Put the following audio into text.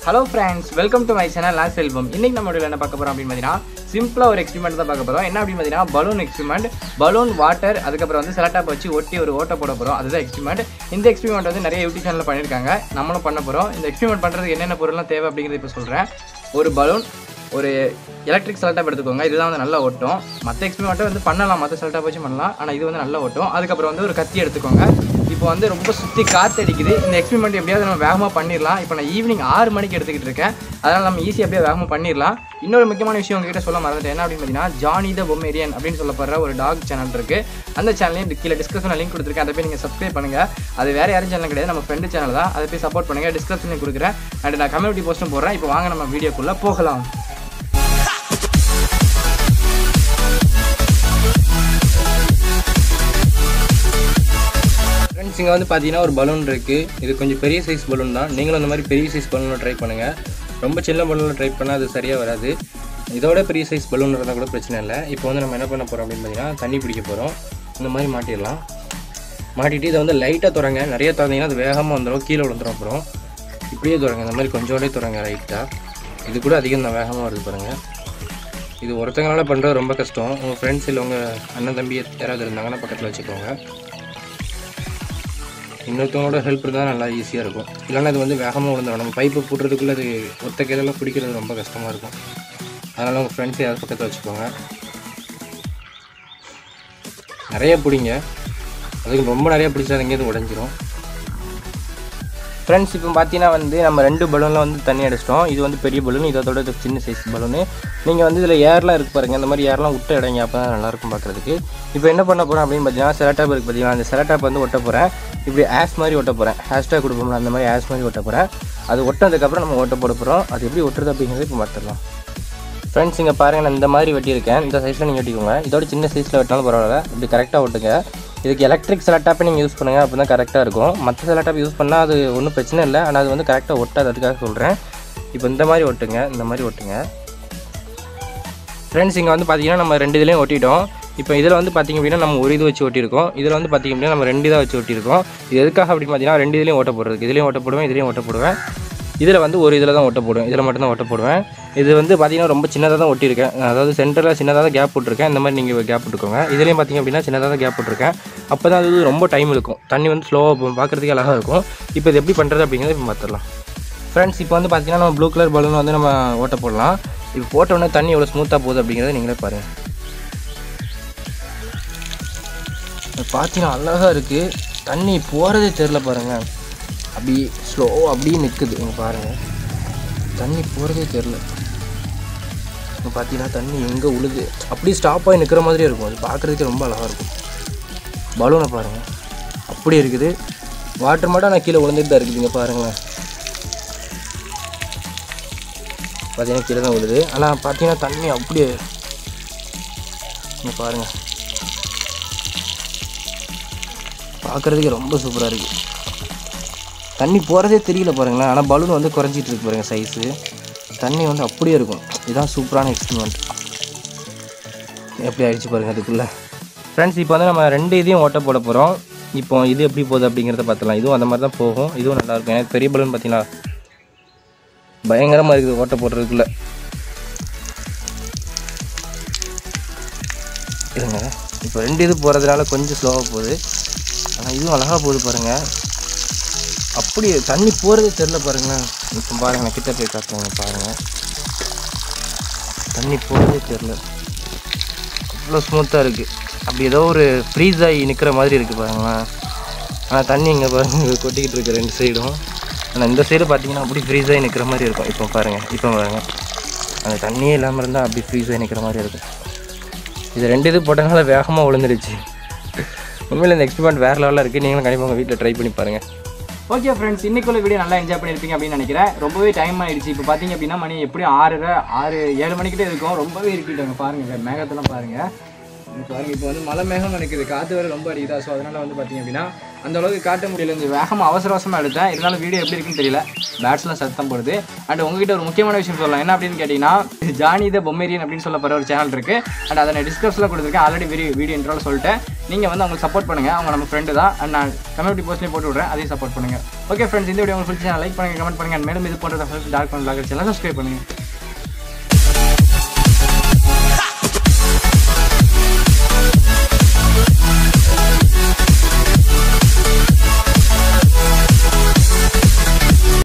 hello friends welcome to my channel லாஸ்ட் செல்வம் இன்னைக்கு நம்ம வீடியோவில் என்ன பார்க்க போகிறோம் அப்படின்னு பார்த்தீங்கன்னா சிம்பிளாக ஒரு எக்ஸ்பெரிமெண்ட் தான் பார்க்க போகிறோம் என்ன அப்படின்னு பார்த்தீங்கன்னா பலூன் எக்ஸ்பெரிமெண்ட் பலூன் வாட்டர் அதுக்கப்புறம் வந்து செலட்டாப் வச்சு ஒட்டி ஒரு ஓட்ட போட போகிறோம் அதுதான் எக்ஸ்பெரிமெண்ட் இந்த எக்ஸ்பெரிமெண்ட் வந்து நிறைய யூடியூப் சேனலில் பண்ணியிருக்காங்க நம்மளும் பண்ண போகிறோம் இந்த எக்ஸ்பெரிமெண்ட் பண்ணுறதுக்கு என்னென்ன பொருள்லாம் தேவை அப்படிங்கிறத இப்போ சொல்கிறேன் ஒரு பலூன் ஒரு எலக்ட்ரிக் செலட்டாப் எடுத்துக்கோங்க இதுதான் வந்து நல்லா ஓட்டும் மற்ற எக்ஸ்பெரிமெண்ட்டை வந்து பண்ணலாம் மற்ற செலட்டாப் வச்சு பண்ணலாம் ஆனால் இது வந்து நல்லா ஓட்டும் அதுக்கப்புறம் வந்து ஒரு கத்தி எடுத்துக்கோங்க இப்போ வந்து ரொம்ப சுற்றி காற்று அடிக்குது இந்த எக்ஸ்பெரிமெண்ட் எப்படியாவது நம்ம வேகமாக பண்ணிடலாம் இப்போ நான் ஈவினிங் ஆறு மணிக்கு எடுத்துக்கிட்டு இருக்கேன் அதனால் நம்ம ஈஸியாக அப்படியே வேகமாக பண்ணிடலாம் இன்னொரு முக்கியமான விஷயம் உங்ககிட்ட சொல்ல மறந்துட்டேன் என்ன அப்படின்னு பார்த்தீங்கன்னா ஜானி த பொம்மேரியன் அப்படின்னு சொல்லப்படுற ஒரு டாக் சேனல் இருக்குது அந்த சேனலையும் கீழே டிஸ்கிரிப்ஷனில் லிங்க் கொடுத்துருக்கேன் அதை போய் நீங்கள் சப்ஸ்கிரைப் பண்ணுங்கள் அது வேறு யாரும் சேனல் கிடையாது நம்ம ஃப்ரெண்டு சேனல் தான் அதை போய் சப்போர்ட் பண்ணுங்கள் டிஸ்கிரிப்ஷனில் கொடுக்குறேன் அண்ட் நான் கம்யூனிட்டி போஸ்ட்டும் போடுறேன் இப்போ வாங்க நம்ம வீடியோக்குள்ளே போகலாம் ஃப்ரெண்ட்ஸ் இங்கே வந்து பார்த்தீங்கன்னா ஒரு பலூன் இருக்குது இது கொஞ்சம் பெரிய சைஸ் பலூன் தான் நீங்களும் அந்த மாதிரி பெரிய சைஸ் பலூனில் ட்ரை பண்ணுங்கள் ரொம்ப சின்ன பலூனில் ட்ரை பண்ணால் அது சரியாக வராது இதோட பெரிய சைஸ் பலூன் இருந்தால் கூட பிரச்சனை இல்லை இப்போ வந்து நம்ம என்ன பண்ண போகிறோம் அப்படின்னு பார்த்தீங்கன்னா தண்ணி பிடிக்க போகிறோம் இந்த மாதிரி மாட்டிடலாம் மாட்டிட்டு இதை வந்து லைட்டாக துறங்க நிறைய திறந்தீங்கன்னா அது வேகமாக வந்துடும் கீழே விழுந்துடும் அப்புறம் இப்படியே துறங்க இந்த மாதிரி கொஞ்சோடே துறங்க லைட்டாக இது கூட அதிகம் தான் வேகமாக வருது பாருங்கள் இது ஒருத்தங்களால பண்ணுறது ரொம்ப கஷ்டம் உங்கள் ஃப்ரெண்ட்ஸ் இல்லை உங்கள் அண்ணன் தம்பி யாராவது இருந்தாங்கன்னா பக்கத்தில் வச்சுக்கோங்க இன்னொருத்தவங்களோட ஹெல்ப் இருந்தால் நல்லா ஈஸியாக இருக்கும் இல்லைன்னா இது வந்து வேகமாக விழுந்துடும் நம்ம பைப்பு போடுறதுக்குள்ளே அது ஒத்த கையிலலாம் பிடிக்கிறது ரொம்ப கஷ்டமாக இருக்கும் அதனால் உங்கள் ஃப்ரெண்ட்ஸ் யாராவது பக்கத்தில் வச்சுக்கோங்க நிறைய பிடிங்க அதுக்கு ரொம்ப நிறைய பிடிச்சா அது எங்கேயும் உடஞ்சிரும் ஃப்ரெண்ட்ஸ் இப்போ பார்த்தீங்கன்னா வந்து நம்ம ரெண்டு பலூனில் வந்து தண்ணி அடிச்சிட்டோம் இது வந்து பெரிய பலூன் இதோட இது சின்ன சைஸ் பலூனு நீங்கள் வந்து இதில் ஏர்லாம் இருக்கு பாருங்க இந்த மாதிரி ஏர்லாம் விட்டு இடங்க அப்போ தான் நல்லாயிருக்கும் பார்க்குறதுக்கு இப்போ என்ன பண்ண போகிறோம் அப்படின்னு பார்த்தீங்கன்னா செலட்டாப் இருக்குது பார்த்தீங்கன்னா அந்த செலட்டாப் வந்து ஒட்ட போகிறேன் இப்படி ஆஷ் மாதிரி ஒட்ட போகிறேன் ஹேஷ்டாக் கொடுப்போம்ல அந்த மாதிரி ஆஷ் மாதிரி ஒட்ட போகிறேன் அது ஒட்டினதுக்கப்புறம் நம்ம ஒட்ட போட போகிறோம் அது எப்படி ஒட்டுறது அப்படிங்கிறது இப்போ பார்த்துடலாம் ஃப்ரெண்ட்ஸ் இங்கே பாருங்கள் நான் இந்த மாதிரி வெட்டியிருக்கேன் இந்த சைஸில் நீங்கள் வெட்டிக்கோங்க இதோட சின்ன சைஸில் வெட்டினாலும் பரவாயில்ல இப்படி கரெக்டாக ஒட்டுங்க இதுக்கு எலக்ட்ரிக் செலட்டாப்பே நீங்கள் யூஸ் பண்ணுங்கள் அப்போ தான் கரெக்டாக இருக்கும் மற்ற செலட்டாப் யூஸ் பண்ணால் அது ஒன்றும் பிரச்சனை இல்லை ஆனால் அது வந்து கரெக்டாக ஒட்டாது அதுக்காக சொல்கிறேன் இப்போ இந்த மாதிரி ஒட்டுங்க இந்த மாதிரி ஒட்டுங்க ஃப்ரெண்ட்ஸ் இங்கே வந்து பார்த்தீங்கன்னா நம்ம ரெண்டு இதுலேயும் ஒட்டிட்டோம் இப்போ இதில் வந்து பார்த்திங்க அப்படின்னா நம்ம ஒரு இது வச்சு ஒட்டியிருக்கோம் இதில் வந்து பார்த்திங்க அப்படின்னா நம்ம ரெண்டு இதாக வச்சு ஒட்டியிருக்கோம் இது எதுக்காக அப்படின்னு பார்த்தீங்கன்னா ரெண்டு இதுலேயும் ஓட்ட போடுறதுக்கு இதுலேயும் ஓட்ட போடுவேன் இதுலேயும் ஓட்ட போடுவேன் இதில் வந்து ஒரு இதில் தான் ஒட்ட போடுவேன் இதில் மட்டும் தான் ஒட்ட போடுவேன் இது வந்து பார்த்திங்கன்னா ரொம்ப சின்னதாக தான் ஒட்டியிருக்கேன் அதாவது சென்டரில் சின்னதாக தான் கேப் விட்ருக்கேன் இந்த மாதிரி நீங்கள் கேப் விட்டுக்கோங்க இதுலேயும் பார்த்திங்க அப்படின்னா சின்னதாக தான் கேப் விட்ருக்கேன் அப்போ தான் அது ரொம்ப டைம் இருக்கும் தண்ணி வந்து ஸ்லோவாக பார்க்குறதுக்கு அழகாக இருக்கும் இப்போ இது எப்படி பண்ணுறது அப்படிங்கிறத இப்போ பார்த்துடலாம் ஃப்ரெண்ட்ஸ் இப்போ வந்து பார்த்தீங்கன்னா நம்ம ப்ளூ கலர் பலூன் வந்து நம்ம ஓட்ட போடலாம் இப்போ போட்ட உடனே தண்ணி எவ்வளோ ஸ்மூத்தாக போகுது அப்படிங்கிறத நீங்களே பாருங்கள் பார்த்தீங்கன்னா அழகாக இருக்குது தண்ணி போகிறதே தெரில பாருங்கள் அப்படி ஸ்லோ அப்படியே நிற்குது இங்கே பாருங்கள் தண்ணி போகிறதே தெரில இங்கே பார்த்தீங்கன்னா தண்ணி எங்கே உழுது அப்படியே ஸ்டாப் ஆகி நிற்கிற மாதிரியே இருக்கும் அது பார்க்குறதுக்கு ரொம்ப அழகாக இருக்கும் பலூனை பாருங்கள் அப்படி இருக்குது வாட்டர் மட்டும் நான் கீழே விழுந்துட்டு தான் இருக்குது இங்கே பாருங்களேன் பார்த்தீங்கன்னா கீழே தான் விழுது ஆனால் பார்த்தீங்கன்னா தண்ணி அப்படியே இங்கே பாருங்கள் பார்க்குறதுக்கு ரொம்ப சூப்பராக இருக்குது தண்ணி போகிறதே தெரியல பாருங்களேன் ஆனால் பலூன் வந்து குறைஞ்சிட்டு இருக்கு பாருங்கள் சைஸு தண்ணி வந்து அப்படியே இருக்கும் இதுதான் சூப்பரான எக்ஸ்பெரிமெண்ட் எப்படி ஆயிடுச்சு பாருங்கள் அதுக்குள்ளே ஃப்ரெண்ட்ஸ் இப்போ வந்து நம்ம ரெண்டு இதையும் ஓட்ட போட போகிறோம் இப்போ இது எப்படி போகுது அப்படிங்கிறத பார்த்துலாம் இதுவும் அந்த மாதிரி தான் போகும் இதுவும் நல்லாயிருக்கும் எனக்கு பெரிய பலூன் பார்த்தீங்கன்னா பயங்கரமாக இருக்குது ஓட்ட போடுறதுக்குள்ளே இருங்க இப்போ ரெண்டு இது போகிறதுனால கொஞ்சம் ஸ்லோவாக போகுது ஆனால் இதுவும் அழகாக போகுது பாருங்கள் அப்படி தண்ணி போகிறதே தெரில பாருங்கள் இப்போ பாருங்கள் நான் கிட்ட போய் காட்டுறேங்க பாருங்கள் தண்ணி போகிறதே தெரில அவ்வளோ ஸ்மூத்தாக இருக்குது அப்படி ஏதோ ஒரு ஃப்ரீஸ் ஆகி நிற்கிற மாதிரி இருக்குது பாருங்களேன் ஆனால் தண்ணி இங்கே பாருங்கள் கொட்டிக்கிட்டு இருக்கு ரெண்டு சைடும் ஆனால் இந்த சைடு பார்த்தீங்கன்னா அப்படி ஃப்ரீஸ் ஆகி நிற்கிற மாதிரி இருக்கும் இப்போ பாருங்கள் இப்போ பாருங்கள் அந்த தண்ணியே இல்லாமல் இருந்தால் அப்படி ஃப்ரீஸ் ஆகி நிற்கிற மாதிரி இருக்கும் இது ரெண்டு இது போட்டனால வேகமாக விழுந்துருச்சு உண்மையில் இந்த எக்ஸ்பெரிமெண்ட் வேறு லெவலில் இருக்குது நீங்களும் கண்டிப்பாக உங்கள் வீட்டில் ட்ரை பண்ணி பாருங்கள் ஓகே ஃப்ரெண்ட்ஸ் இன்னைக்குள்ள வீடியோ நல்லா என்ஜாய் பண்ணியிருப்பீங்க அப்படின்னு நினைக்கிறேன் ரொம்பவே டைம் ஆயிடுச்சு இப்போ பார்த்தீங்க அப்படின்னா மணி எப்படியும் ஆறரை ஆறு ஏழு மணிக்கிட்டே இருக்கும் ரொம்பவே இருக்கிட்டாங்க பாருங்க மேகத்தெல்லாம் பாருங்க இங்க பாருங்க இப்போ வந்து மழை மேகம் நினைக்குது காற்று வேறு ரொம்ப அடிக்குதா ஸோ அதனால் வந்து பார்த்தீங்க அப்படின்னா அந்த அளவுக்கு காட்ட முடியல இந்த வேகமாக அவசர அவசரமாக எடுத்தேன் இருந்தாலும் வீடியோ எப்படி இருக்குன்னு தெரியல பேட்ஸ்லாம் சத்தம் போடுது அண்ட் உங்ககிட்ட ஒரு முக்கியமான விஷயம் சொல்லலாம் என்ன அப்படின்னு கேட்டிங்கன்னா ஜானி த பொம்மேரியன் அப்படின்னு சொல்லப்படுற ஒரு சேனல் இருக்குது அண்ட் அதை நான் டிஸ்கிரிப்ஷனில் கொடுத்துருக்கேன் ஆல்ரெடி வீடியோ வீடியோ இன்ட்ரோல சொல்லிட்டேன் நீங்கள் வந்து அவங்களுக்கு சப்போர்ட் பண்ணுங்கள் அவங்க நம்ம ஃப்ரெண்டு தான் அண்ட் நான் கம்யூனிட்டி போஸ்ட்லேயும் போட்டு விட்றேன் அதையும் சப்போர்ட் பண்ணுங்கள் ஓகே ஃப்ரெண்ட்ஸ் இந்த வீடியோ உங்களுக்கு பிடிச்சா லைக் பண்ணுங்கள் கமெண்ட் பண்ணுங்கள் and மேலும் இது போன்ற டார்க் பண்ண சேனல் சப்ஸ்கிரைப் பண்ணுங்கள்